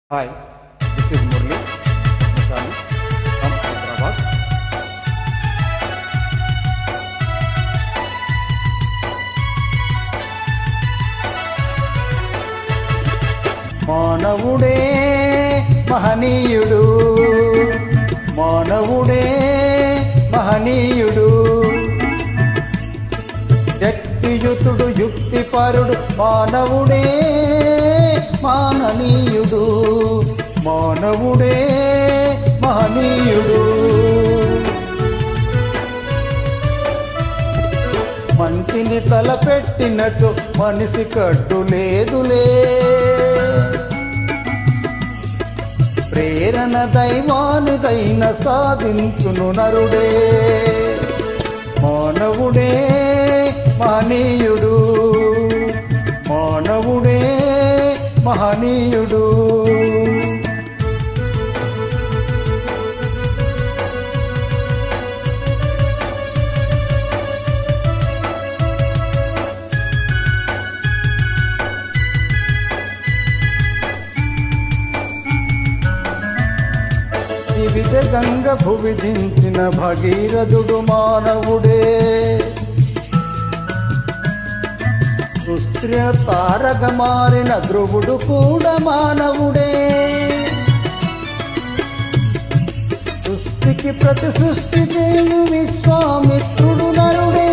Hi, this is Murli Musali from Hyderabad. మానవుడే మహనీయుడు మానవుడే మహనీయుడు శక్తియుతుడు యుక్తిపరుడు మానవుడే మాననీయుడు మానవుడే మహనీయుడు మంచిని తలపెట్టినచో మనిషి కట్టు లేదులే ప్రేరణ దైవానిదైన సాధించును నరుడే మానవుడే మహనీయుడు మానవుడే మహనీయుడు దివిజ గంగ భువి దించిన భగీరథుడు మానవుడే సుస్త్ర తారక మారిన ధ్రువుడు కూడా మానవుడే సృష్టికి ప్రతి సృష్టి చేయు విశ్వామిత్రుడు నరుడే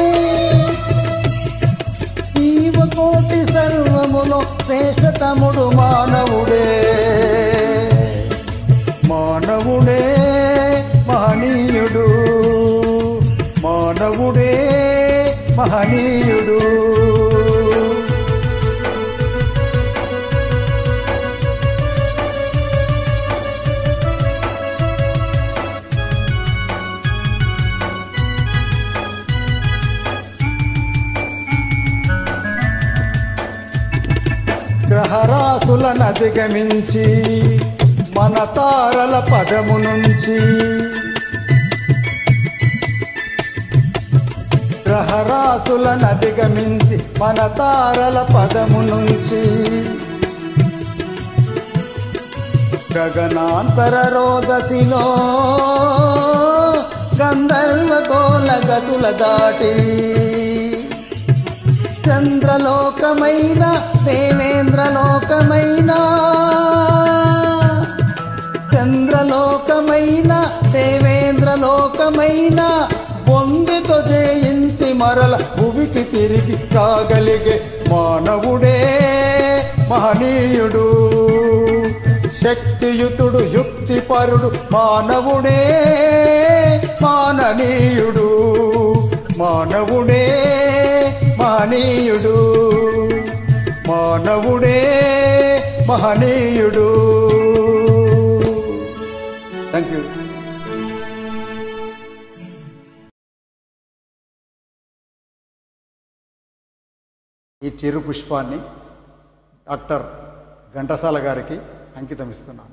జీవకోటి సర్వములో శ్రేష్టతముడు మానవుడే మానవుడే మహనీయుడు మానవుడే మహనీయుడు గ్రహరాశులను అధిగమించి మన తారల పదము నుంచి గ్రహరాశులను అధిగమించి మన తారల పదము నుంచి గగనాంతర రోదసిలో గంధర్వ గోల గతుల దాటి చంద్రలోకమైన దేవేంద్రలోకమైన చంద్రలోకమైన దేవేంద్రలోకమైన బొందితో జయించి మరల భువికి తిరిగి రాగలిగే మానవుడే మహనీయుడు శక్తియుతుడు యుక్తిపరుడు మానవుడే మాననీయుడు మానవుడే మహనీయుడు మానవుడే మహనీయుడు థ్యాంక్ యూ ఈ చిరు పుష్పాన్ని డాక్టర్ ఘంటసాల గారికి అంకితం ఇస్తున్నాను